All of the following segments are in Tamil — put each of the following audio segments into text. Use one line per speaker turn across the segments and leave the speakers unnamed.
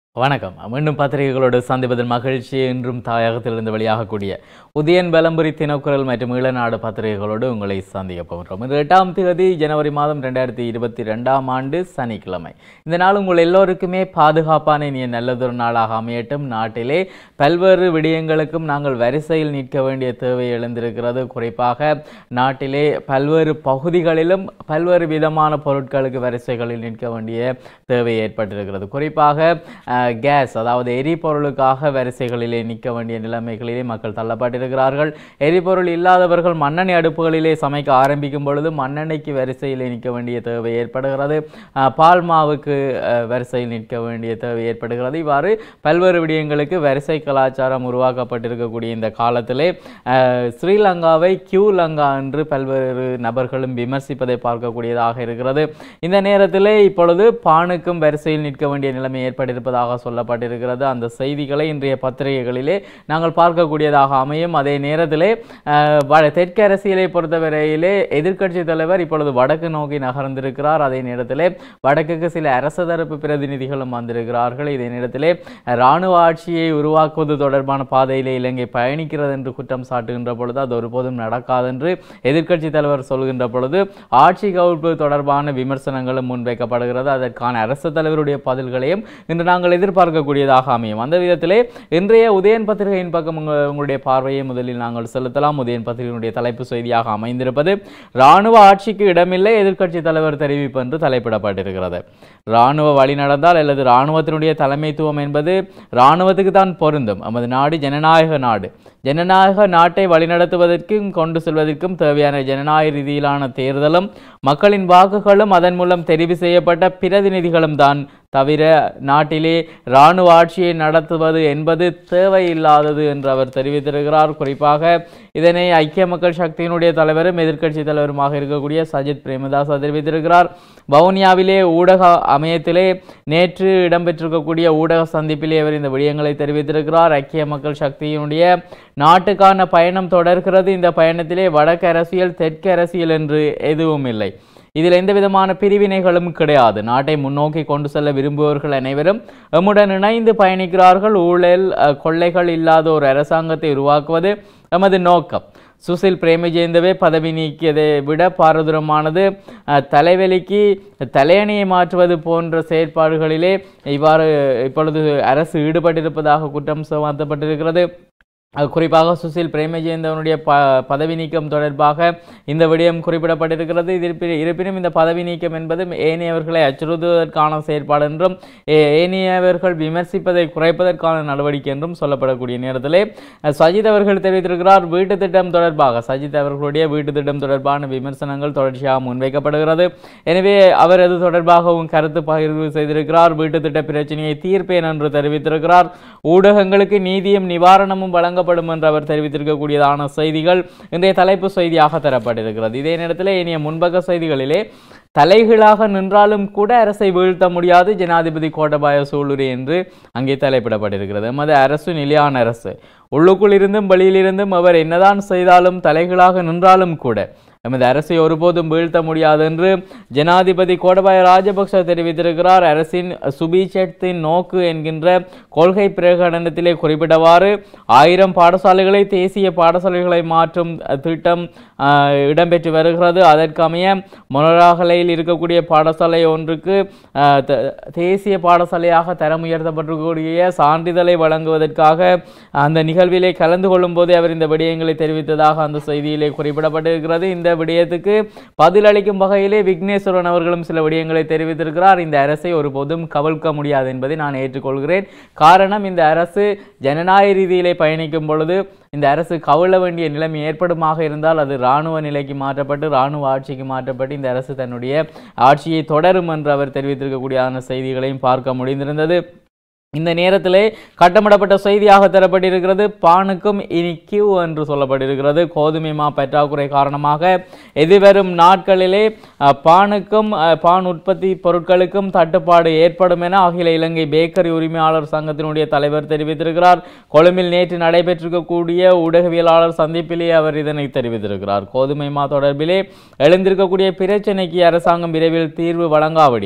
வணக்கம் மீண்டும் பத்திரிகைகளோடு சந்திப்பதில் மகிழ்ச்சி என்றும் தாயகத்திலிருந்து வெளியாகக்கூடிய உதயன் பலம்புரி தினக்குரல் மற்றும் ஈழநாடு பத்திரிகைகளோடு உங்களை சந்திக்க போகிறோம் இது எட்டாம் தேதி ஜனவரி மாதம் ரெண்டாயிரத்தி இருபத்தி ரெண்டாம் ஆண்டு சனிக்கிழமை இந்த நாள் உங்கள் எல்லோருக்குமே பாதுகாப்பான இனிய நல்லதொரு நாளாக அமையட்டும் நாட்டிலே பல்வேறு விடயங்களுக்கும் நாங்கள் வரிசையில் நிற்க வேண்டிய தேவை எழுந்திருக்கிறது குறிப்பாக நாட்டிலே பல்வேறு பகுதிகளிலும் பல்வேறு விதமான பொருட்களுக்கு வரிசைகளில் நிற்க வேண்டிய தேவை ஏற்பட்டிருக்கிறது குறிப்பாக அஹ், கேஸ் அதாவது எரிபொருளுக்காக வரிசைகளிலே நிற்க வேண்டிய நிலைமைகளிலே மக்கள் தள்ளப்பட்டிருக்கிறார்கள் எரிபொருள் இல்லாதவர்கள் மண்ணெண்ணெய் அடுப்புகளிலே சமைக்க ஆரம்பிக்கும் பொழுது மண்ணெண்ணெய்க்கு வரிசையிலே நிற்க வேண்டிய தேவை ஏற்படுகிறது அஹ், பால் மாவுக்கு அஹ், வரிசையில் நிற்க வேண்டிய தேவை ஏற்படுகிறது இவ்வாறு பல்வேறு விடயங்களுக்கு வரிசை கலாச்சாரம் உருவாக்கப்பட்டிருக்கக்கூடிய இந்த காலத்திலே அஹ், ஸ்ரீலங்காவை கியூ லங்கா என்று பல்வேறு நபர்களும் விமர்சிப்பதை பார்க்கக்கூடியதாக இருக்கிறது இந்த நேரத்திலே இப்பொழுது பானுக்கும் வரிசையில் நிற்க வேண்டிய நிலைமை ஏற்பட்டிருப்பதாக சொல்லப்பட்டிருக்கிறது அந்த செய்திகளை இன்றைய பத்திரிகைகளிலே நாங்கள் பார்க்கக்கூடியதாக அமையும் அதே நேரத்திலே அஹ், வ- தெற்கு அரசியலை பொறுத்தவரையிலே எதிர்க்கட்சி தலைவர் இப்பொழுது வடக்கு நோக்கி நகர்ந்திருக்கிறார் அதே நேரத்திலே வடக்குக்கு சில அரசு தரப்பு பிரதிநிதிகளும் வந்திருக்கிறார்கள் இதே நேரத்திலே இராணுவ ஆட்சியை உருவாக்குவது தொடர்பான பாதையிலே இலங்கை பயணிக்கிறது என்று குற்றம் சாட்டுகின்ற பொழுது அது ஒருபோதும் நடக்காதென்று எதிர்க்கட்சி தலைவர் சொல்கின்ற பொழுது ஆட்சி கவுழ்ப்பு தொடர்பான விமர்சனங்களும் முன்வைக்கப்படுகிறது அதற்கான அரசு தலைவருடைய பதில்களையும் இன்று நாங்கள் எதிர்பார்க்கக்கூடியதாக அமையும் அந்த விதத்திலே இன்றைய உதயன் பத்திரிகையின் பக்கம் உங்க- உங்களுடைய பார்வையை முதலில் நாங்கள் செலுத்தலாம் உதயன் பத்திரிகையினுடைய தலைப்பு செய்தியாக அமைந்திருப்பது இராணுவ ஆட்சிக்கு இடமில்லை எதிர்க்கட்சி தலைவர் தெரிவிப்பு என்று தலைப்பிடப்பட்டிருக்கிறது இராணுவ வழி நடந்தால் அல்லது இராணுவத்தினுடைய தலைமைத்துவம் என்பது இராணுவத்துக்கு தான் பொருந்தும் நமது நாடு ஜனநாயக நாடு ஜனநாயக நாட்டை வழிநடத்துவதற்கும் கொண்டு செல்வதற்கும் தேவையான ஜனநாயக ரீதியிலான தேர்தலும் மக்களின் வாக்குகளும் அதன் மூலம் தெரிவு செய்யப்பட்ட பிரதிநிதிகளும் தான் தவிர நாட்டிலே இராணுவ ஆட்சியை நடத்துவது என்பது தேவையில்லாதது என்று அவர் தெரிவித்திருக்கிறார் குறிப்பாக இதனை ஐக்கிய மக்கள் சக்தியினுடைய தலைவரும் எதிர்க்கட்சி தலைவருமாக இருக்கக்கூடிய சஜித் பிரேமதாஸ் தெரிவித்திருக்கிறார் வவுனியாவிலே ஊடக அமையத்திலே நேற்று இடம்பெற்றிருக்கக்கூடிய ஊடக சந்திப்பிலே அவர் இந்த விடயங்களை தெரிவித்திருக்கிறார் ஐக்கிய மக்கள் சக்தியினுடைய நாட்டுக்கான பயணம் தொடர்கிறது இந்த பயணத்திலே வடக்கு அரசியல் தெற்கு அரசியல் என்று எதுவும் இல்லை இதில் எந்த விதமான பிரிவினைகளும் கிடையாது நாட்டை முன்னோக்கி கொண்டு செல்ல விரும்புபவர்கள் அனைவரும் எம்முடன் இணைந்து பயணிக்கிறார்கள் ஊழல் அஹ், கொள்ளைகள் இல்லாத ஒரு அரசாங்கத்தை உருவாக்குவது எமது நோக்கம் சுசில் பிரேமஜெயந்தவே பதவி நீக்கியதை விட பாரதூரமானது அஹ், தலைவலிக்கு தலையணியை மாற்றுவது போன்ற செயற்பாடுகளிலே இவ்வாறு இப்பொழுது அரசு ஈடுபட்டிருப்பதாக குற்றம் சுமத்தப்பட்டிருக்கிறது அஹ் குறிப்பாக சுசில் பிரேமஜெயந்தவனுடைய ப பதவி நீக்கம் தொடர்பாக இந்த விடயம் குறிப்பிடப்பட்டிருக்கிறது இது இருப்பி- இருப்பினும் இந்த பதவி நீக்கம் என்பது ஏனையவர்களை அச்சுறுத்துவதற்கான செயற்பாடு என்றும் ஏ- ஏனையவர்கள் விமர்சிப்பதை குறைப்பதற்கான நடவடிக்கை என்றும் சொல்லப்படக்கூடிய நேரத்திலே அஹ், சஜித் அவர்கள் தெரிவித்திருக்கிறார் வீட்டு திட்டம் தொடர்பாக சஜித் அவர்களுடைய வீட்டு திட்டம் தொடர்பான விமர்சனங்கள் தொடர்ச்சியாக முன்வைக்கப்படுகிறது எனவே அவர் அது தொடர்பாகவும் கருத்து பகிர்வு செய்திருக்கிறார் வீட்டு திட்ட பிரச்சனையை தீர்ப்பேன் என்று தெரிவித்திருக்கிறார் ஊடகங்களுக்கு நீதியும் நிவாரணமும் வழங்கப்படும் என்று அவர் தெரிவித்திருக்கக்கூடியதான செய்திகள் இன்றைய தலைப்பு செய்தியாக தரப்பட்டிருக்கிறது இதே நேரத்தில் இனிய முன்பக்க செய்திகளிலே தலைகீழாக நின்றாலும் கூட அரசை வீழ்த்த முடியாது ஜனாதிபதி கோட்டபாய சூளுரை என்று அங்கே தலைப்பிடப்பட்டிருக்கிறது எமது அரசு நிலையான அரசு உள்ளுக்குள் இருந்தும் வெளியிலிருந்தும் அவர் என்னதான் செய்தாலும் தலைகீழாக நின்றாலும் கூட எமது அரசை ஒருபோதும் வீழ்த்த முடியாது என்று ஜனாதிபதி கோடபாய ராஜபக்ச தெரிவித்திருக்கிறார் அரசின் சுபீட்சத்தின் நோக்கு என்கின்ற கொள்கை பிரகடனத்திலே குறிப்பிட்டவாறு ஆயிரம் பாடசாலைகளை தேசிய பாடசாலைகளை மாற்றும் அஹ், திட்டம் அஹ், இடம்பெற்று வருகிறது அதற்கமைய மொனராகலையில் இருக்கக்கூடிய பாடசாலை ஒன்றுக்கு அஹ், த- தேசிய பாடசாலையாக தரம் உயர்த்தப்பட்டிருக்கக்கூடிய சான்றிதழை வழங்குவதற்காக அந்த நிகழ்விலே கலந்து கொள்ளும் போதே அவர் இந்த விடயங்களை தெரிவித்ததாக அந்த செய்தியிலே குறிப்பிடப்பட்டிருக்கிறது இந்த விடயத்துக்கு பதிலளிக்கும் வகையிலே விக்னேஸ்வரன் அவர்களும் சில விடயங்களை தெரிவித்திருக்கிறார் இந்த அரசை ஒருபோதும் கவிழ்க்க முடியாது என்பதை நான் ஏற்றுக்கொள்கிறேன் காரணம் இந்த அரசு ஜனநாயக ரீதியிலே பயணிக்கும் பொழுது இந்த அரசு கவிழ வேண்டிய நிலைமை ஏற்படுமாக இருந்தால் அது இராணுவ நிலைக்கு மாற்றப்பட்டு இராணுவ ஆட்சிக்கு மாற்றப்பட்டு இந்த அரசு தன்னுடைய ஆட்சியை தொடரும் என்று அவர் தெரிவித்திருக்கக்கூடியதான செய்திகளையும் பார்க்க முடிந்திருந்தது இந்த நேரத்திலே கட்டமிடப்பட்ட செய்தியாக தரப்பட்டிருக்கிறது பானுக்கும் இனி கியூ என்று சொல்லப்பட்டிருக்கிறது கோதுமை மா பற்றாக்குறை காரணமாக எதிர்வரும் நாட்களிலே அஹ், பானுக்கும் அஹ், பான் உற்பத்தி பொருட்களுக்கும் தட்டுப்பாடு ஏற்படும் என அகில இலங்கை பேக்கரி உரிமையாளர் சங்கத்தினுடைய தலைவர் தெரிவித்திருக்கிறார் கொழும்பில் நேற்று நடைபெற்றிருக்கக்கூடிய ஊடகவியலாளர் சந்திப்பிலே அவர் இதனை தெரிவித்திருக்கிறார் கோதுமை மா தொடர்பிலே எழுந்திருக்கக்கூடிய பிரச்சினைக்கு அரசாங்கம் விரைவில் தீர்வு வழங்காவிடின்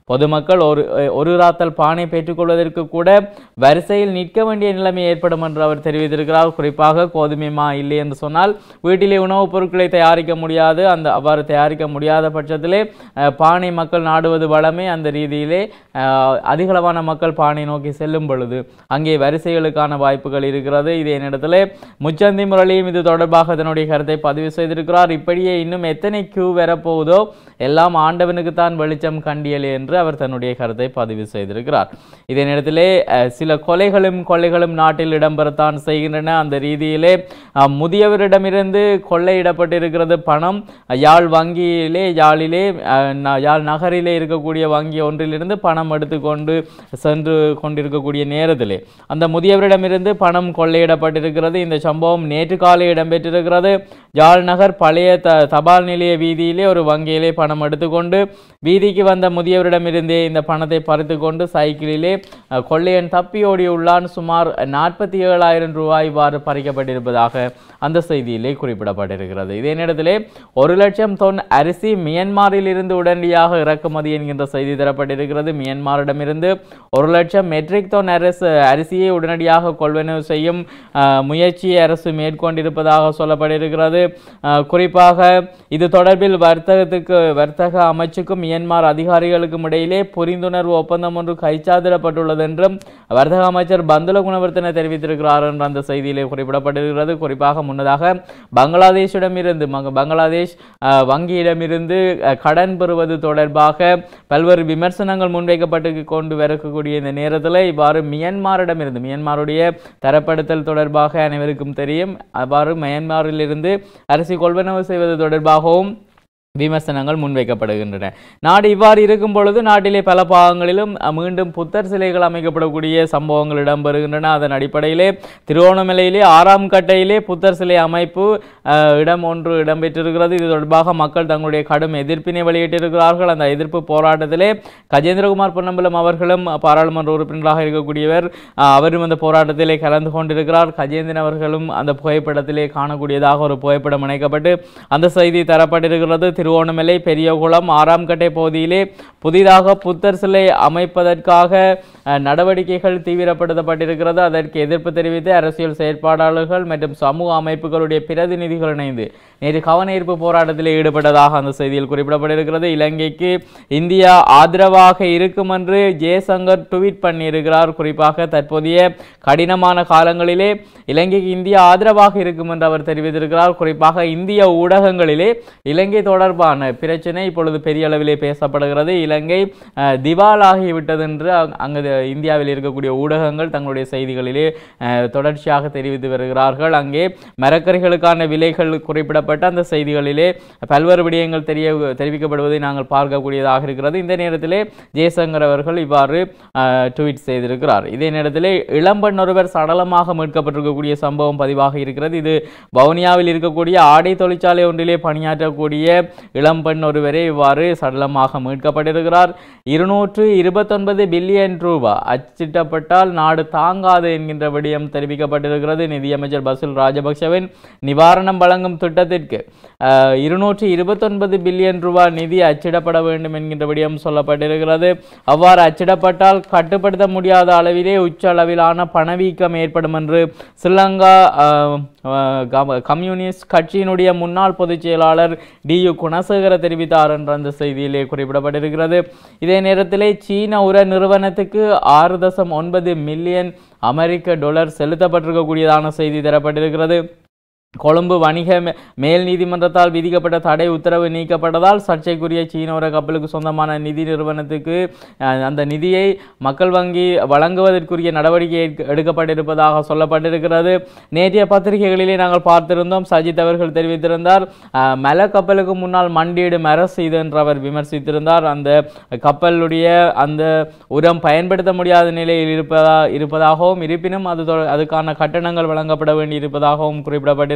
பொதுமக்கள் ஒரு ஒரு ராத்தல் பானை பெற்றுக்கொள்வதற்கு கூட வரிசையில் நிற்க வேண்டிய நிலைமை ஏற்படும் என்று அவர் தெரிவித்திருக்கிறார் குறிப்பாக கோதுமை மா இல்லை என்று சொன்னால் வீட்டிலே உணவுப் பொருட்களை தயாரிக்க முடியாது அந்த அவ்வாறு தயாரிக்க முடியாத பட்சத்திலே அஹ், பானை மக்கள் நாடுவது வளமே அந்த ரீதியிலே அஹ், அதிகளவான மக்கள் பானை நோக்கி செல்லும் பொழுது அங்கே வரிசைகளுக்கான வாய்ப்புகள் இருக்கிறது இதே நேரத்தில் முச்சந்தி முரளியும் இது தொடர்பாக தன்னுடைய கருத்தை பதிவு செய்திருக்கிறார் இப்படியே இன்னும் எத்தனை கியூ வரப்போகுதோ எல்லாம் ஆண்டவனுக்கு தான் வெளிச்சம் கண்டியலே என்று அவர் தன்னுடைய கருத்தை பதிவு செய்திருக்கிறார் இதே நேரத்திலே அஹ், சில கொலைகளும் கொள்ளைகளும் நாட்டில் இடம்பெறத்தான் செய்கின்றன அந்த ரீதியிலே அஹ், முதியவரிடமிருந்து கொள்ளையிடப்பட்டிருக்கிறது பணம் யாழ் வங்கியிலே யாழிலே அஹ், ந- யாழ் நகரிலே இருக்கக்கூடிய வங்கி ஒன்றிலிருந்து பணம் எடுத்துக்கொண்டு சென்று கொண்டிருக்கக்கூடிய நேரத்திலே அந்த முதியவரிடமிருந்து பணம் கொள்ளையிடப்பட்டிருக்கிறது இந்த சம்பவம் நேற்று காலை இடம்பெற்றிருக்கிறது யாழ் நகர் பழைய த தபால் நிலைய வீதியிலே ஒரு வங்கியிலே பணம் எடுத்துக்கொண்டு வீதிக்கு வந்த முதியவரிடமிருந்தே இந்த பணத்தை பறித்து கொண்டு சைக்கிளிலே அஹ், கொள்ளையன் தப்பி ஓடியுள்ளான் சுமார் நாற்பத்தி ஏழாயிரம் ரூபாய் இவ்வாறு பறிக்கப்பட்டிருப்பதாக அந்த செய்தியிலே குறிப்பிடப்பட்டிருக்கிறது இதே நேரத்திலே ஒரு லட்சம் தொன் அரிசி மியன்மாரில் இருந்து உடனடியாக இறக்குமதி என்கின்ற செய்தி தரப்பட்டிருக்கிறது மியன்மாரிடமிருந்து ஒரு லட்சம் மெட்ரிக் தொன் அரசு அரிசியை உடனடியாக கொள்வனவு செய்யும் அஹ், முயற்சியை அரசு மேற்கொண்டிருப்பதாக சொல்லப்பட்டிருக்கிறது அஹ், குறிப்பாக இது தொடர்பில் வர்த்தகத்துக்கு வர்த்தக அமைச்சுக்கும் மியன்மார் அதிகாரிகளுக்கும் இடையிலே புரிந்துணர்வு ஒப்பந்தம் ஒன்று கைச்சாதிடப்பட்டுள்ளது என்றும் வர்த்தக அமைச்சர் பந்துல குணவர்த்தன தெரிவித்திருக்கிறார் என்ற அந்த செய்தியிலே குறிப்பிடப்பட்டிருக்கிறது குறிப்பாக முன்னதாக பங்களாதேஷிடமிருந்து மங்க- பங்களாதேஷ் அஹ், வங்கியிடமிருந்து அஹ், கடன் பெறுவது தொடர்பாக பல்வேறு விமர்சனங்கள் முன்வைக்கப்பட்டு கொண்டு வரக்கூடிய இந்த நேரத்தில் இவ்வாறு மியன்மாரிடமிருந்து மியன்மாருடைய தரப்படுத்தல் தொடர்பாக அனைவருக்கும் தெரியும் அவ்வாறு மியன்மாரிலிருந்து அரிசி கொள்வனவு செய்வது தொடர்பாகவும் விமர்சனங்கள் முன்வைக்கப்படுகின்றன நாடு இவ்வாறு இருக்கும் பொழுது நாட்டிலே பல பாகங்களிலும் அஹ், மீண்டும் புத்தர் சிலைகள் அமைக்கப்படக்கூடிய சம்பவங்கள் இடம்பெறுகின்றன அதன் அடிப்படையிலே திருவோணமலையிலே ஆறாம் கட்டையிலே புத்தர் சிலை அமைப்பு அஹ், இடம் ஒன்று இடம்பெற்றிருக்கிறது இது தொடர்பாக மக்கள் தங்களுடைய கடும் எதிர்ப்பினை வெளியிட்டிருக்கிறார்கள் அந்த எதிர்ப்பு போராட்டத்திலே கஜேந்திரகுமார் பொன்னம்பலம் அவர்களும் பாராளுமன்ற உறுப்பினராக இருக்கக்கூடியவர் அஹ், அவரும் அந்த போராட்டத்திலே கலந்து கொண்டிருக்கிறார் கஜேந்திரன் அவர்களும் அந்த புகைப்படத்திலே காணக்கூடியதாக ஒரு புகைப்படம் இணைக்கப்பட்டு அந்த செய்தி தரப்பட்டிருக்கிறது திருவோணமலை பெரியகுளம் ஆறாம் கட்டை பகுதியிலே புதிதாக புத்தர் சிலை அமைப்பதற்காக அஹ், நடவடிக்கைகள் தீவிரப்படுத்தப்பட்டிருக்கிறது அதற்கு எதிர்ப்பு தெரிவித்து அரசியல் செயற்பாட்டாளர்கள் மற்றும் சமூக அமைப்புகளுடைய பிரதிநிதிகள் இணைந்து நேற்று கவன ஈர்ப்பு போராட்டத்தில் ஈடுபட்டதாக அந்த செய்தியில் குறிப்பிடப்பட்டிருக்கிறது இலங்கைக்கு இந்தியா ஆதரவாக இருக்கும் என்று ஜெயசங்கர் ட்வீட் பண்ணியிருக்கிறார் குறிப்பாக தற்போதைய கடினமான காலங்களிலே இலங்கைக்கு இந்தியா ஆதரவாக இருக்கும் என்று அவர் தெரிவித்திருக்கிறார் குறிப்பாக இந்திய ஊடகங்களிலே இலங்கை தொடர்பான பிரச்சனை இப்பொழுது பெரிய அளவிலே பேசப்படுகிறது இலங்கை அஹ், திவாலாகிவிட்டது என்று அங்- அங்கு இந்தியாவில் இருக்கக்கூடிய ஊடகங்கள் தங்களுடைய செய்திகளிலே அஹ், தொடர்ச்சியாக தெரிவித்து வருகிறார்கள் அங்கே மரக்கறிகளுக்கான விலைகள் குறிப்பிடப்பட்ட அந்த செய்திகளிலே பல்வேறு விடயங்கள் தெரிய தெரிவிக்கப்படுவதை நாங்கள் பார்க்கக்கூடியதாக இருக்கிறது இந்த நேரத்திலே ஜெயசங்கர் அவர்கள் இவ்வாறு அஹ், ட்வீட் செய்திருக்கிறார் இதே நேரத்திலே இளம்பெண் ஒருவர் சடலமாக மீட்கப்பட்டிருக்கக்கூடிய சம்பவம் பதிவாக இருக்கிறது இது வவுனியாவில் இருக்கக்கூடிய ஆடை தொழிற்சாலை ஒன்றிலே பணியாற்றக்கூடிய இளம்பெண் ஒருவரே இவ்வாறு சடலமாக மீட்கப்பட்டிருக்கிறார் இருநூற்று இருபத்தொன்பது பில்லியன் ரூபாய் அச்சிட்டப்பட்டால் நாடு தாங்காது என்கின்ற விடயம் தெரிவிக்கப்பட்டிருக்கிறது நிதியமைச்சர் பசில் ராஜபக்சவின் நிவாரணம் வழங்கும் திட்டத்திற்கு அஹ், இருநூற்று இருபத்தொன்பது பில்லியன் ரூபாய் நிதி அச்சிடப்பட வேண்டும் என்கின்ற விடயம் சொல்லப்பட்டிருக்கிறது அவ்வாறு அச்சிடப்பட்டால் கட்டுப்படுத்த முடியாத அளவிலே உச்ச அளவிலான பணவீக்கம் ஏற்படும் என்று ஸ்ரீலங்கா அஹ், அஹ், கம- கம்யூனிஸ்ட் கட்சியினுடைய முன்னாள் பொதுச் செயலாளர் டி யு குணசேகர தெரிவித்தார் என்ற அந்த செய்தியிலே குறிப்பிடப்பட்டிருக்கிறது இதே நேரத்திலே சீன உர நிறுவனத்துக்கு ஆறு தசம் ஒன்பது மில்லியன் அமெரிக்க டாலர் செலுத்தப்பட்டிருக்கக்கூடியதான செய்தி தரப்பட்டிருக்கிறது கொழும்பு வணிக மே- மேல் நீதிமன்றத்தால் விதிக்கப்பட்ட தடை உத்தரவு நீக்கப்பட்டதால் சர்ச்சைக்குரிய சீன உர கப்பலுக்கு சொந்தமான நிதி நிறுவனத்துக்கு அஹ், அந்த நிதியை மக்கள் வங்கி வழங்குவதற்குரிய நடவடிக்கை எடுக்க- எடுக்கப்பட்டிருப்பதாக சொல்லப்பட்டிருக்கிறது நேற்றைய பத்திரிகைகளிலே நாங்கள் பார்த்திருந்தோம் சஜித் அவர்கள் தெரிவித்திருந்தார் அஹ், மல கப்பலுக்கு முன்னால் மண்டியிடும் அரசு இது என்று அவர் விமர்சித்திருந்தார் அந்த கப்பலுடைய அந்த உரம் பயன்படுத்த முடியாத நிலையில் இருப்பதா இருப்பதாகவும் இருப்பினும் அது தொ- அதுக்கான கட்டணங்கள் வழங்கப்பட வேண்டி இருப்பதாகவும் குறிப்பிடப்பட்டிருக்கிறது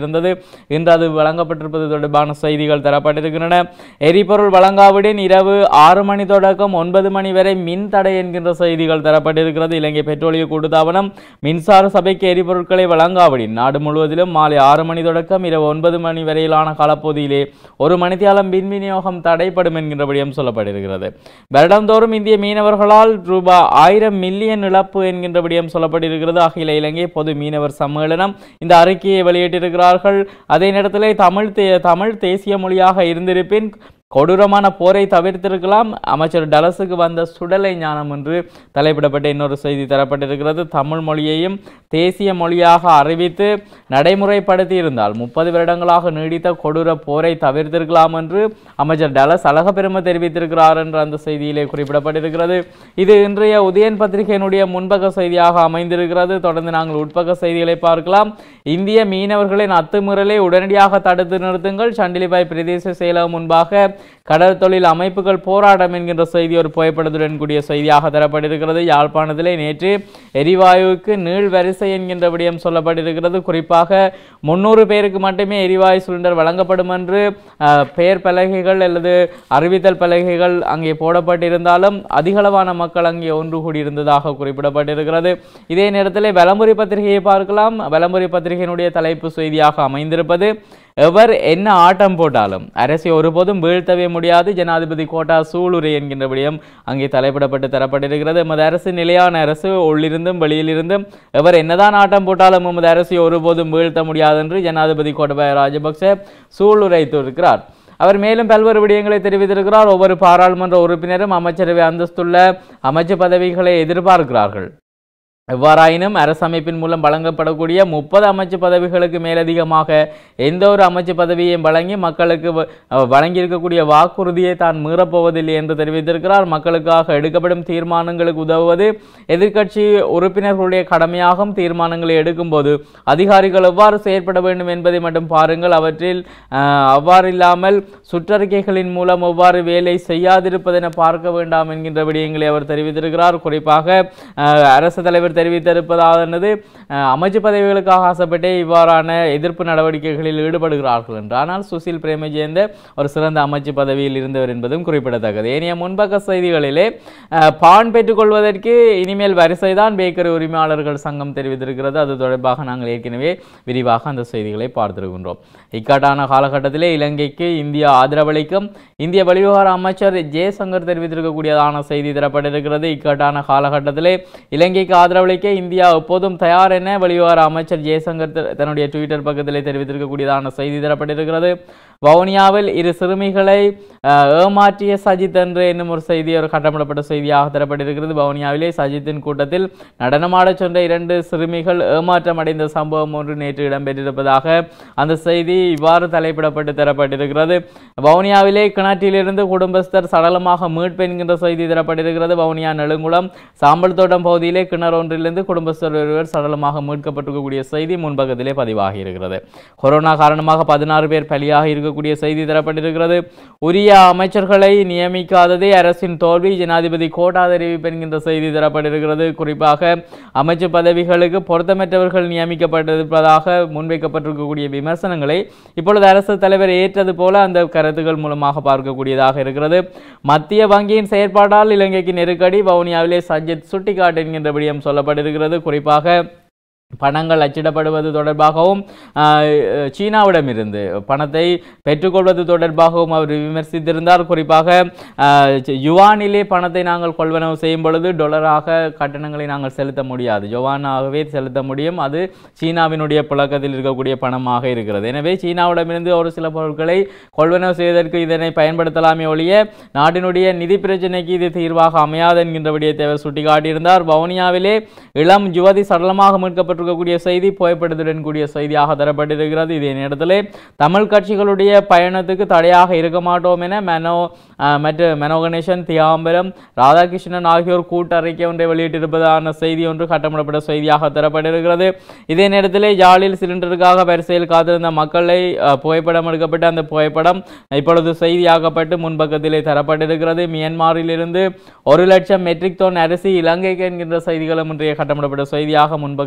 தரப்பட்டிருந்தது இன்று அது வழங்கப்பட்டிருப்பது தொடர்பான செய்திகள் தரப்பட்டிருக்கின்றன எரிபொருள் வழங்காவிடின் இரவு ஆறு மணி தொடக்கம் ஒன்பது மணி வரை மின் தடை என்கின்ற செய்திகள் தரப்பட்டிருக்கிறது இலங்கை பெட்ரோலிய கூட்டுத்தாபனம் மின்சார சபைக்கு எரிபொருட்களை வழங்காவிடின் நாடு முழுவதிலும் மாலை ஆறு மணி தொடக்கம் இரவு ஒன்பது மணி வரையிலான காலப்பகுதியிலே ஒரு மணித்தியாலம் மின் விநியோகம் தடைப்படும் என்கின்ற விடயம் சொல்லப்பட்டிருக்கிறது வருடந்தோறும் இந்திய மீனவர்களால் ரூபாய் ஆயிரம் மில்லியன் இழப்பு என்கின்ற விடயம் சொல்லப்பட்டிருக்கிறது அகில இலங்கை பொது மீனவர் சம்மேளனம் இந்த அறிக்கையை வெளியிட்டிருக்கிறார்கள் அதே நேரத்திலே தமிழ் தே தமிழ் தேசிய மொழியாக இருந்திருப்பின் கொடூரமான போரை தவிர்த்திருக்கலாம் அமைச்சர் டலஸுக்கு வந்த சுடலை ஞானம் என்று தலைப்பிடப்பட்ட இன்னொரு செய்தி தரப்பட்டிருக்கிறது தமிழ் மொழியையும் தேசிய மொழியாக அறிவித்து நடைமுறைப்படுத்தி இருந்தால் முப்பது வருடங்களாக நீடித்த கொடூர போரை தவிர்த்திருக்கலாம் என்று அமைச்சர் டலஸ் அழகப்பெருமை தெரிவித்திருக்கிறார் என்ற அந்த செய்தியிலே குறிப்பிடப்பட்டிருக்கிறது இது இன்றைய உதயன் பத்திரிகையினுடைய முன்பக்க செய்தியாக அமைந்திருக்கிறது தொடர்ந்து நாங்கள் உட்பக்க செய்திகளை பார்க்கலாம் இந்திய மீனவர்களின் அத்துமீறலை உடனடியாக தடுத்து நிறுத்துங்கள் சண்டிலிபாய் பிரதேச செயலகம் முன்பாக கடல் தொழில் அமைப்புகள் போராட்டம் என்கின்ற செய்தி ஒரு புகைப்படத்துடன் கூடிய செய்தியாக தரப்பட்டிருக்கிறது யாழ்ப்பாணத்திலே நேற்று எரிவாயுவுக்கு நீள் வரிசை என்கின்ற விடயம் சொல்லப்பட்டிருக்கிறது குறிப்பாக முன்னூறு பேருக்கு மட்டுமே எரிவாயு சிலிண்டர் வழங்கப்படும் என்று அஹ், பெயர் பலகைகள் அல்லது அறிவித்தல் பலகைகள் அங்கே போடப்பட்டிருந்தாலும் அதிகளவான மக்கள் அங்கே ஒன்று கூடியிருந்ததாக குறிப்பிடப்பட்டிருக்கிறது இதே நேரத்தில் வலம்புரி பத்திரிகையை பார்க்கலாம் வலம்புரி பத்திரிகையினுடைய தலைப்பு செய்தியாக அமைந்திருப்பது எவர் என்ன ஆட்டம் போட்டாலும் அரசை ஒருபோதும் வீழ்த்தவே முடியாது ஜனாதிபதி கோட்டா சூளுரை என்கின்ற விடயம் அங்கே தலைப்பிடப்பட்டு தரப்பட்டிருக்கிறது எமது அரசு நிலையான அரசு உள்ளிருந்தும் வெளியிலிருந்தும் எவர் என்னதான் ஆட்டம் போட்டாலும் எமது அரசை ஒருபோதும் வீழ்த்த முடியாது என்று ஜனாதிபதி கோட்டபாய ராஜபக்ச சூளுரைத்திருக்கிறார் அவர் மேலும் பல்வேறு விடயங்களை தெரிவித்திருக்கிறார் ஒவ்வொரு பாராளுமன்ற உறுப்பினரும் அமைச்சரவை அந்தஸ்துள்ள அமைச்சு பதவிகளை எதிர்பார்க்கிறார்கள் எவ்வாறாயினும் அரசமைப்பின் மூலம் வழங்கப்படக்கூடிய முப்பது அமைச்சு பதவிகளுக்கு மேலதிகமாக எந்த ஒரு அமைச்சு பதவியையும் வழங்கி மக்களுக்கு வ- அஹ் வழங்கியிருக்கக்கூடிய வாக்குறுதியை தான் மீறப்போவதில்லை என்று தெரிவித்திருக்கிறார் மக்களுக்காக எடுக்கப்படும் தீர்மானங்களுக்கு உதவுவது எதிர்க்கட்சி உறுப்பினர்களுடைய கடமையாகும் தீர்மானங்களை எடுக்கும்போது அதிகாரிகள் எவ்வாறு செயற்பட வேண்டும் என்பதை மட்டும் பாருங்கள் அவற்றில் அஹ், அவ்வாறில்லாமல் சுற்றறிக்கைகளின் மூலம் எவ்வாறு வேலை செய்யாதிருப்பதென பார்க்க வேண்டாம் என்கின்ற விடயங்களை அவர் தெரிவித்திருக்கிறார் குறிப்பாக அஹ், அரசு தலைவர் தெரிவித்திருப்பதாவது அஹ், அமைச்சு பதவிகளுக்காக ஆசைப்பட்டே இவ்வாறான எதிர்ப்பு நடவடிக்கைகளில் ஈடுபடுகிறார்கள் என்று ஆனால் சுசில் பிரேமஜேந்த ஒரு சிறந்த அமைச்சு பதவியில் இருந்தவர் என்பதும் குறிப்பிடத்தக்கது ஏனைய முன்பக்க செய்திகளிலே அஹ், பான் பெற்றுக்கொள்வதற்கு இனிமேல் வரிசைதான் பேக்கரி உரிமையாளர்கள் சங்கம் தெரிவித்திருக்கிறது அது தொடர்பாக நாங்கள் ஏற்கனவே விரிவாக அந்த செய்திகளை பார்த்திருக்கின்றோம் இக்கட்டான காலகட்டத்திலே இலங்கைக்கு இந்தியா ஆதரவளிக்கும் இந்திய வெளிவிவகார அமைச்சர் ஜெயசங்கர் தெரிவித்திருக்கக்கூடியதான செய்தி தரப்பட்டிருக்கிறது இக்கட்டான காலகட்டத்திலே இலங்கைக்கு ஆதரவளிக்க இந்தியா எப்போதும் தயார் என வெளிவிவகார அமைச்சர் ஜெயசங்கர் த- தன்னுடைய ட்விட்டர் பக்கத்திலே தெரிவித்திருக்கக்கூடியதான செய்தி தரப்பட்டிருக்கிறது வவுனியாவில் இரு சிறுமிகளை அஹ், ஏமாற்றிய சஜித் என்று என்னும் ஒரு செய்தி ஒரு கட்டமிடப்பட்ட செய்தியாக தரப்பட்டிருக்கிறது வவுனியாவிலே சஜித்தின் கூட்டத்தில் நடனமாடச் சென்ற இரண்டு சிறுமிகள் ஏமாற்றம் அடைந்த சம்பவம் ஒன்று நேற்று இடம்பெற்றிருப்பதாக அந்த செய்தி இவ்வாறு தலைப்பிடப்பட்டு தரப்பட்டிருக்கிறது வவுனியாவிலே கிணற்றிலிருந்து குடும்பஸ்தர் சடலமாக மீட்பு என்கின்ற செய்தி தரப்பட்டிருக்கிறது வவுனியா நெடுங்குளம் சாம்பல் தோட்டம் பகுதியிலே கிணறு ஒன்றிலிருந்து குடும்பஸ்தர் ஒருவர் சடலமாக மீட்கப்பட்டிருக்கக்கூடிய செய்தி முன்பக்கத்திலே பதிவாகி இருக்கிறது கொரோனா காரணமாக பதினாறு பேர் பலியாக இருக்கக்கூடிய செய்தி தரப்பட்டிருக்கிறது உரிய அமைச்சர்களை நியமிக்காததே அரசின் தோல்வி ஜனாதிபதி கோட்டா தெரிவிப்பு என்கின்ற செய்தி தரப்பட்டிருக்கிறது குறிப்பாக அமைச்சு பதவிகளுக்கு பொருத்தமற்றவர்கள் நியமிக்கப்பட்டிருப்பதாக முன்வைக்கப்பட்டிருக்கக்கூடிய விமர்சனங்களை இப்பொழுது அரசு தலைவர் ஏற்றது போல அந்த கருத்துக்கள் மூலமாக பார்க்கக்கூடியதாக இருக்கிறது மத்திய வங்கியின் செயற்பாட்டால் இலங்கைக்கு நெருக்கடி வவுனியாவிலே சஜித் சுட்டிக்காட்டு என்கின்ற விடயம் சொல்லப்பட்டிருக்கிறது குறிப்பாக பணங்கள் அச்சிடப்படுவது தொடர்பாகவும் ஆஹ், சீனாவிடமிருந்து பணத்தை பெற்றுக்கொள்வது தொடர்பாகவும் அவர் விமர்சித்திருந்தார் குறிப்பாக ஆஹ், யுவானிலே பணத்தை நாங்கள் கொள்வனவு செய்யும் பொழுது டொலராக கட்டணங்களை நாங்கள் செலுத்த முடியாது யுவானாகவே செலுத்த முடியும் அது சீனாவினுடைய புழக்கத்தில் இருக்கக்கூடிய பணமாக இருக்கிறது எனவே சீனாவிடமிருந்து ஒரு சில பொருட்களை கொள்வனவு செய்வதற்கு இதனை பயன்படுத்தலாமே ஒழிய நாட்டினுடைய நிதி பிரச்சனைக்கு இது தீர்வாக அமையாது என்கின்ற விடயத்தை அவர் சுட்டிக்காட்டியிருந்தார் வவுனியாவிலே இளம் யுவதி சடலமாக மீட்கப்பட்டிருக்கக்கூடிய செய்தி புகைப்படத்துடன் கூடிய செய்தியாக தரப்பட்டிருக்கிறது இதே நேரத்திலே தமிழ் கட்சிகளுடைய பயணத்துக்கு தடையாக இருக்க மாட்டோம் என மெனோ அஹ், மற்ற மெனோ கணேசன் தியாம்பரம் ராதாகிருஷ்ணன் ஆகியோர் கூட்டறிக்கை ஒன்றை வெளியிட்டிருப்பதான செய்தி ஒன்று கட்டமிடப்பட்ட செய்தியாக தரப்பட்டிருக்கிறது இதே நேரத்திலே யாழில் சிலிண்டருக்காக வரிசையில் காத்திருந்த மக்களை அஹ், புகைப்படம் எடுக்கப்பட்ட அந்த புகைப்படம் இப்பொழுது செய்தியாக்கப்பட்டு முன்பக்கத்திலே தரப்பட்டிருக்கிறது மியான்மரிலிருந்து ஒரு லட்சம் மெட்ரிக் டன் அரிசி இலங்கைக்கு என்கின்ற செய்திகளும் இன்றைய கட்டமிடப்பட்ட செய்தியாக முன்பக்கத்திலே தர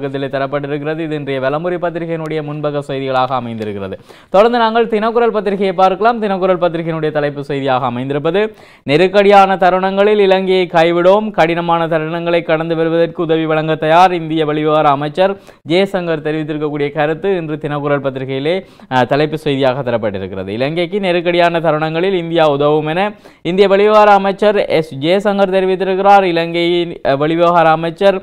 தரப்பட்டிருக்கிறது இது இன்றைய வலமுறை பத்திரிகையினுடைய முன்பக்க செய்திகளாக அமைந்திருக்கிறது தொடர்ந்து நாங்கள் தினக்குரல் பத்திரிகையை பார்க்கலாம் தினக்குரல் பத்திரிகையினுடைய தலைப்பு செய்தியாக அமைந்திருப்பது நெருக்கடியான தருணங்களில் இலங்கையை கைவிடோம் கடினமான தருணங்களை கடந்து வருவதற்கு உதவி வழங்க தயார் இந்திய வெளிவிவகார அமைச்சர் ஜெயசங்கர் தெரிவித்திருக்கக்கூடிய கருத்து இன்று தினக்குரல் பத்திரிகையிலே அஹ், தலைப்பு செய்தியாக தரப்பட்டிருக்கிறது இலங்கைக்கு நெருக்கடியான தருணங்களில் இந்தியா உதவும் என இந்திய வெளிவிவகார அமைச்சர் எஸ் ஜெயசங்கர் தெரிவித்திருக்கிறார் இலங்கையின் அஹ், வெளிவிவகார அமைச்சர்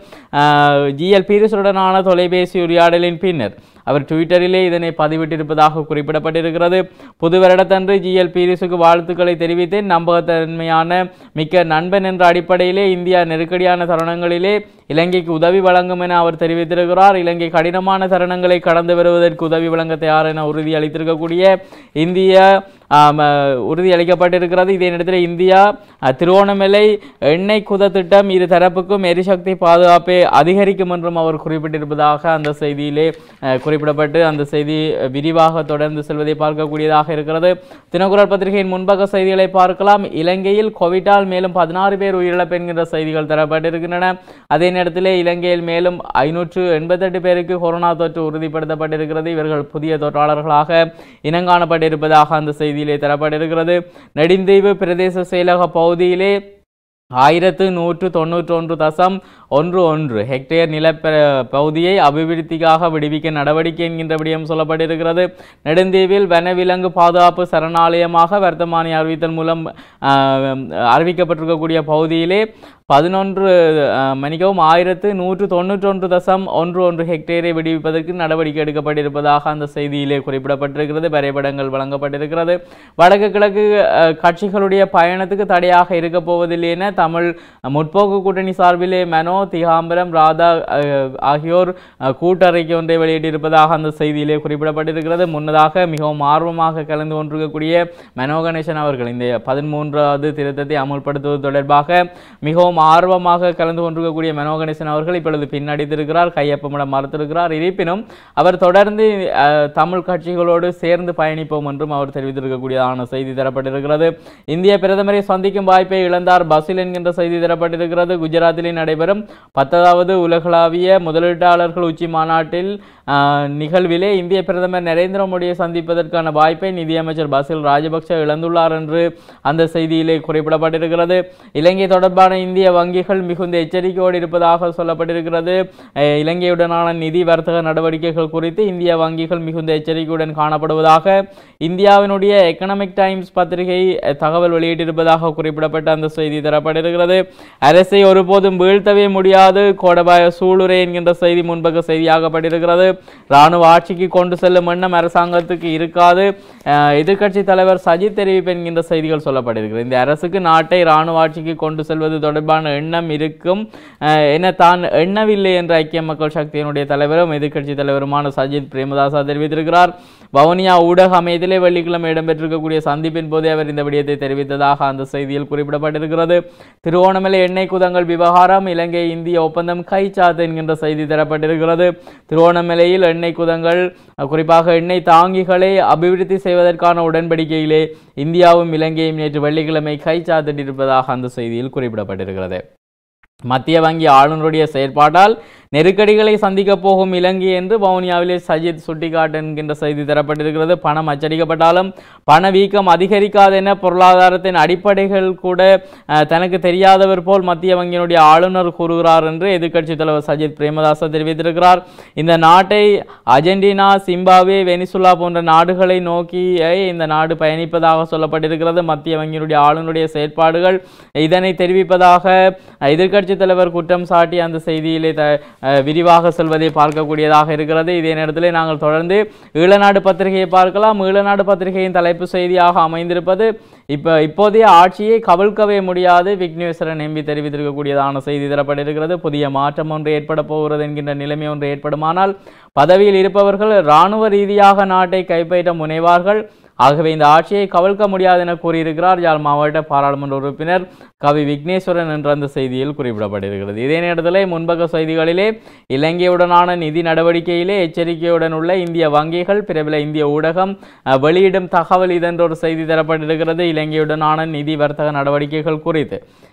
ஜிஎல் பீரிஸுடனான தொலைபேசி உரையாடலின் பின்னர் அவர் ட்விட்டரிலே இதனை பதிவிட்டிருப்பதாக குறிப்பிடப்பட்டிருக்கிறது புது வருடத்தன்று ஜிஎல் பீரிஸுக்கு வாழ்த்துக்களை தெரிவித்தேன் நம்பகத்தன்மையான மிக்க நண்பன் என்ற அடிப்படையிலே இந்தியா நெருக்கடியான தருணங்களிலே இலங்கைக்கு உதவி வழங்கும் என அவர் தெரிவித்திருக்கிறார் இலங்கை கடினமான தருணங்களை கடந்து வருவதற்கு உதவி வழங்க தயார் என உறுதி அளித்திருக்கக்கூடிய இந்திய ஆம், அஹ், உறுதி அளிக்கப்பட்டிருக்கிறது இதே நேரத்தில் இந்தியா அஹ், திருவோணமலை எண்ணெய் குத திட்டம் இரு தரப்புக்கும் எரிசக்தி பாதுகாப்பை அதிகரிக்கும் என்றும் அவர் குறிப்பிட்டிருப்பதாக அந்த செய்தியிலே அஹ், குறிப்பிடப்பட்டு அந்த செய்தி விரிவாக தொடர்ந்து செல்வதை பார்க்கக்கூடியதாக இருக்கிறது தினக்குரல் பத்திரிகையின் முன்பக்க செய்திகளை பார்க்கலாம் இலங்கையில் கோவிட்டால் மேலும் பதினாறு பேர் உயிரிழப்பு என்கின்ற செய்திகள் தரப்பட்டிருக்கின்றன அதே நேரத்தில் இலங்கையில் மேலும் ஐநூற்று எண்பத்தெட்டு பேருக்கு கொரோனா தொற்று உறுதிப்படுத்தப்பட்டிருக்கிறது இவர்கள் புதிய தொற்றாளர்களாக இனங்காணப்பட்டிருப்பதாக அந்த செய்தியிலே தரப்பட்டிருக்கிறது நெடுந்தீவு பிரதேச செயலக பகுதியிலே ஆயிரத்து நூற்று தொண்ணூற்றொன்று தசம் ஒன்று ஒன்று ஹெக்டேர் நில பகுதியை அபிவிருத்திக்காக விடுவிக்க நடவடிக்கை என்கின்ற விடயம் சொல்லப்பட்டிருக்கிறது நெடுந்தீவில் வனவிலங்கு பாதுகாப்பு சரணாலயமாக வர்த்தமானி அறிவித்தல் மூலம் ஆஹ், அறிவிக்கப்பட்டிருக்கக்கூடிய பகுதியிலே பதினொன்று ஆஹ், மன்னிக்கவும் ஆயிரத்து நூற்று தொண்ணூற்றொன்று தசம் ஒன்று ஒன்று ஹெக்டேரை விடுவிப்பதற்கு நடவடிக்கை எடுக்கப்பட்டிருப்பதாக அந்த செய்தியிலே குறிப்பிடப்பட்டிருக்கிறது வரைபடங்கள் வழங்கப்பட்டிருக்கிறது வடக்கு கிழக்கு அஹ், கட்சிகளுடைய பயணத்துக்கு தடையாக இருக்க போவதில்லை என தமிழ் முற்போக்கு கூட்டணி சார்பிலே மனோ திகாம்பரம் ராதா அஹ், ஆகியோர் அஹ், கூட்டறிக்கை ஒன்றை வெளியிட்டிருப்பதாக அந்த செய்தியிலே குறிப்பிடப்பட்டிருக்கிறது முன்னதாக மிகவும் ஆர்வமாக கலந்து கொண்டிருக்கக்கூடிய மனோ கணேசன் அவர்கள் இந்த பதிமூன்றாவது திருத்தத்தை அமுல்படுத்துவது தொடர்பாக மிகவும் ஆர்வமாக கலந்து கொண்டிருக்கக்கூடிய மனோ கணேசன் அவர்கள் இப்பொழுது பின்னடித்திருக்கிறார் கையொப்பமிட மறுத்திருக்கிறார் இருப்பினும் அவர் தொடர்ந்து அஹ், தமிழ் கட்சிகளோடு சேர்ந்து பயணிப்போம் என்றும் அவர் தெரிவித்திருக்கக்கூடியதான செய்தி தரப்பட்டிருக்கிறது இந்திய பிரதமரை சந்திக்கும் வாய்ப்பை இழந்தார் பசில் என்கின்ற செய்தி தரப்பட்டிருக்கிறது குஜராத்திலே நடைபெறும் பத்தாவது உலகளாவிய முதலீட்டாளர்கள் உச்சி மாநாட்டில் ஆஹ், நிகழ்விலே இந்திய பிரதமர் நரேந்திர மோடியை சந்திப்பதற்கான வாய்ப்பை நிதியமைச்சர் பசில் ராஜபக்ஷ இழந்துள்ளார் என்று அந்த செய்தியிலே குறிப்பிடப்பட்டிருக்கிறது இலங்கை தொடர்பான இந்திய வங்கிகள் மிகுந்த எச்சரிக்கையோடு இருப்பதாக சொல்லப்பட்டிருக்கிறது அஹ், இலங்கையுடனான நிதி வர்த்தக நடவடிக்கைகள் குறித்து இந்திய வங்கிகள் மிகுந்த எச்சரிக்கையுடன் காணப்படுவதாக இந்தியாவினுடைய எக்கனாமிக் டைம்ஸ் பத்திரிகை அஹ், தகவல் வெளியிட்டிருப்பதாக குறிப்பிடப்பட்ட அந்த செய்தி தரப்பட்டிருக்கிறது அரசை ஒருபோதும் வீழ்த்தவே முடியாது கோடபாய சூளுரை என்கின்ற செய்தி முன்பக்க செய்தியாகப்பட்டிருக்கிறது இராணுவ ஆட்சிக்கு கொண்டு செல்லும் எண்ணம் அரசாங்கத்துக்கு இருக்காது அஹ், எதிர்க்கட்சி தலைவர் சஜித் தெரிவிப்பு என்கின்ற செய்திகள் சொல்லப்பட்டிருக்கிறது இந்த அரசுக்கு நாட்டை இராணுவ ஆட்சிக்கு கொண்டு செல்வது தொடர்பான எண்ணம் இருக்கும் அஹ், என தான் எண்ணவில்லை என்ற ஐக்கிய மக்கள் சக்தியினுடைய தலைவரும் எதிர்க்கட்சி தலைவருமான சஜித் பிரேமதாசா தெரிவித்திருக்கிறார் வவுனியா ஊடக அமையத்திலே வெள்ளிக்கிழமை இடம்பெற்றிருக்கக்கூடிய சந்திப்பின் போதே அவர் இந்த விடயத்தை தெரிவித்ததாக அந்த செய்தியில் குறிப்பிடப்பட்டிருக்கிறது திருவோணமலை எண்ணெய் குதங்கள் விவகாரம் இலங்கை இந்திய ஒப்பந்தம் கைச்சாத்து என்கின்ற செய்தி தரப்பட்டிருக்கிறது திருவோணமலையில் எண்ணெய் குதங்கள் அஹ், குறிப்பாக எண்ணெய் தாங்கிகளை அபிவிருத்தி செய்வதற்கான உடன்படிக்கையிலே இந்தியாவும் இலங்கையும் நேற்று வெள்ளிக்கிழமை கைச்சாத்திட்டிருப்பதாக அந்த செய்தியில் குறிப்பிடப்பட்டிருக்கிறது மத்திய வங்கி ஆளுநருடைய செயற்பாட்டால் நெருக்கடிகளை சந்திக்கப் போகும் இலங்கை என்று வவுனியாவிலே சஜித் சுட்டிக்காட்டு என்கின்ற செய்தி தரப்பட்டிருக்கிறது பணம் அச்சடிக்கப்பட்டாலும் பணவீக்கம் அதிகரிக்காது என பொருளாதாரத்தின் அடிப்படைகள் கூட அஹ், தனக்கு தெரியாதவர் போல் மத்திய வங்கியினுடைய ஆளுநர் கூறுகிறார் என்று எதிர்க்கட்சித் தலைவர் சஜித் பிரேமதாச தெரிவித்திருக்கிறார் இந்த நாட்டை அர்ஜென்டினா சிம்பாப்வே வெனிசுலா போன்ற நாடுகளை நோக்கி அஹ், இந்த நாடு பயணிப்பதாக சொல்லப்பட்டிருக்கிறது மத்திய வங்கியினுடைய ஆளுநருடைய செயற்பாடுகள் இதனை தெரிவிப்பதாக எதிர்க்கட்சித் தலைவர் குற்றம் சாட்டி அந்த செய்தியிலே த அஹ், விரிவாக செல்வதை பார்க்கக்கூடியதாக இருக்கிறது இதே நேரத்தில் நாங்கள் தொடர்ந்து ஈழநாடு பத்திரிகையை பார்க்கலாம் ஈழநாடு பத்திரிகையின் தலைப்பு செய்தியாக அமைந்திருப்பது இப்போ இப்போதைய ஆட்சியை கவிழ்க்கவே முடியாது விக்னேஸ்வரன் எம்பி தெரிவித்திருக்கக்கூடியதான செய்தி தரப்பட்டிருக்கிறது புதிய மாற்றம் ஒன்று ஏற்பட போகிறது என்கின்ற நிலைமை ஒன்று ஏற்படுமானால் பதவியில் இருப்பவர்கள் இராணுவ ரீதியாக நாட்டை கைப்பற்ற முனைவார்கள் ஆகவே இந்த ஆட்சியை கவிழ்க்க முடியாது என கூறியிருக்கிறார் யாழ் மாவட்ட பாராளுமன்ற உறுப்பினர் கவி விக்னேஸ்வரன் என்ற அந்த செய்தியில் குறிப்பிடப்பட்டிருக்கிறது இதே நேரத்தில் முன்பக்க செய்திகளிலே இலங்கையுடனான நிதி நடவடிக்கையிலே எச்சரிக்கையுடன் உள்ள இந்திய வங்கிகள் பிரபல இந்திய ஊடகம் அஹ், வெளியிடும் தகவல் இதென்ற ஒரு செய்தி தரப்பட்டிருக்கிறது இலங்கையுடனான நிதி வர்த்தக நடவடிக்கைகள் குறித்து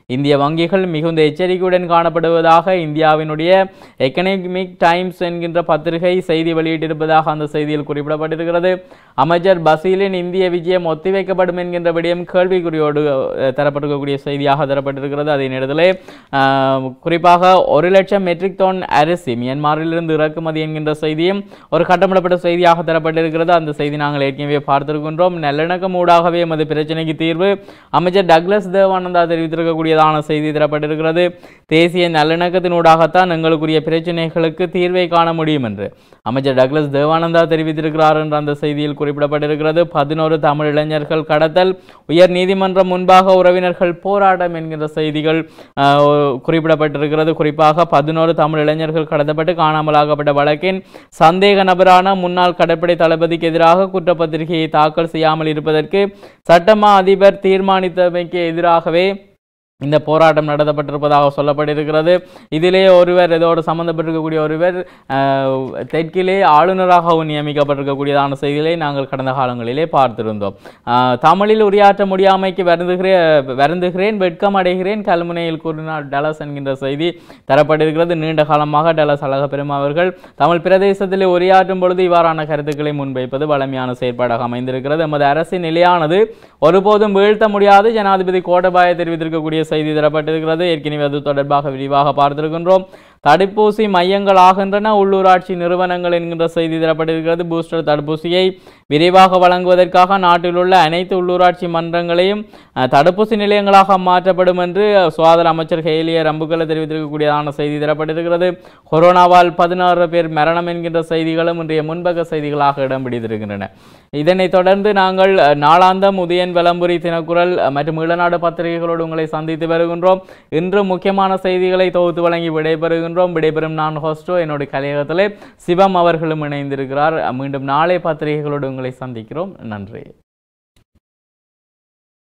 இந்திய வங்கிகள் மிகுந்த எச்சரிக்கையுடன் காணப்படுவதாக இந்தியாவினுடைய எக்கனாமிக் டைம்ஸ் என்கின்ற பத்திரிகை செய்தி வெளியிட்டிருப்பதாக அந்த செய்தியில் குறிப்பிடப்பட்டிருக்கிறது அமைச்சர் பசீலின் இந்திய விஜயம் ஒத்திவைக்கப்படும் என்கின்ற விடயம் கேள்விக்குறியோடு அஹ், தரப்பட்டிருக்கக்கூடிய செய்தியாக தரப்பட்டிருக்கிறது அதே நேரத்திலே ஆஹ், குறிப்பாக ஒரு லட்சம் மெட்ரிக் டன் அரிசி மியான்மரிலிருந்து இறக்குமதி என்கின்ற செய்தியும் ஒரு கட்டமிடப்பட்ட செய்தியாக தரப்பட்டிருக்கிறது அந்த செய்தி நாங்கள் ஏற்கனவே பார்த்திருக்கின்றோம் நல்லிணக்கம் ஊடாகவே எமது பிரச்சனைக்கு தீர்வு அமைச்சர் டக்ளஸ் தேவானந்தா தெரிவித்திருக்கக்கூடியதான செய்தி தரப்பட்டிருக்கிறது தேசிய நல்லிணக்கத்தினூடாகத்தான் எங்களுக்குரிய பிரச்சனைகளுக்கு தீர்வை காண முடியும் என்று அமைச்சர் டக்ளஸ் தேவானந்தா தெரிவித்திருக்கிறார் என்ற அந்த செய்தியில் குறிப்பிடப்பட்டிருக்கிறது பதினோரு தமிழ் இளைஞர்கள் கடத்தல் உயர் நீதிமன்றம் முன்பாக உறவினர்கள் போராட்டம் என்கின்ற செய்திகள் ஆஹ், குறிப்பிடப்பட்டிருக்கிறது குறிப்பாக பதினோரு தமிழ் இளைஞர்கள் கடத்தப்பட்டு காணாமலாகப்பட்ட வழக்கின் சந்தேக நபரான முன்னாள் கடற்படை தளபதிக்கு எதிராக குற்றப்பத்திரிகையை தாக்கல் செய்யாமல் இருப்பதற்கு சட்டமா அதிபர் தீர்மானித்தமைக்கு எதிராகவே இந்த போராட்டம் நடத்தப்பட்டிருப்பதாக சொல்லப்பட்டிருக்கிறது இதிலே ஒருவர் இதோடு சம்பந்தப்பட்டிருக்கக்கூடிய ஒருவர் ஆஹ், தெற்கிலே ஆளுநராகவும் நியமிக்கப்பட்டிருக்கக்கூடியதான செய்திகளை நாங்கள் கடந்த காலங்களிலே பார்த்திருந்தோம் ஆஹ், தமிழில் உரையாற்ற முடியாமைக்கு வருந்துகிறேன் வருந்துகிறேன் வெட்கம் அடைகிறேன் கல்முனையில் கூறினார் டலஸ் என்கின்ற செய்தி தரப்பட்டிருக்கிறது நீண்ட காலமாக டலஸ் அழக பெருமா அவர்கள் தமிழ் பிரதேசத்திலே உரையாற்றும் பொழுது இவ்வாறான கருத்துக்களை முன்வைப்பது வளமையான செயற்பாடாக அமைந்திருக்கிறது எமது அரசின் நிலையானது ஒருபோதும் வீழ்த்த முடியாது ஜனாதிபதி கோட்டபாய தெரிவித்திருக்கக்கூடிய செய்தி தரப்பட்டிருக்கிறது ஏற்கனவே அது தொடர்பாக விரிவாக பார்த்திருக்கின்றோம் தடுப்பூசி மையங்கள் ஆகின்றன உள்ளூராட்சி நிறுவனங்கள் என்கின்ற செய்தி தரப்பட்டிருக்கிறது பூஸ்டர் தடுப்பூசியை விரைவாக வழங்குவதற்காக நாட்டில் உள்ள அனைத்து உள்ளூராட்சி மன்றங்களையும் அஹ், தடுப்பூசி நிலையங்களாக மாற்றப்படும் என்று சுகாதார அமைச்சர் ஹேலிய ரம்புகல தெரிவித்திருக்கக்கூடியதான செய்தி தரப்பட்டிருக்கிறது கொரோனாவால் பதினாறு பேர் மரணம் என்கின்ற செய்திகளும் இன்றைய முன்பக்க செய்திகளாக இடம் பிடித்திருக்கின்றன இதனைத் தொடர்ந்து நாங்கள் அஹ், நாளாந்தம் உதயன் விளம்புரி தினக்குரல் அஹ், மற்றும் ஈழநாடு பத்திரிகைகளோடு உங்களை சந்தித்து வருகின்றோம் இன்று முக்கியமான செய்திகளை தொகுத்து வழங்கி விடைபெறுகின்றோம் விடைபெறும் நான் ஹோஸ்டோ என்னுடைய கலையகத்திலே சிவம் அவர்களும் இணைந்திருக்கிறார் மீண்டும் நாளை பத்திரிகைகளோடு உங்களை சந்திக்கிறோம் நன்றி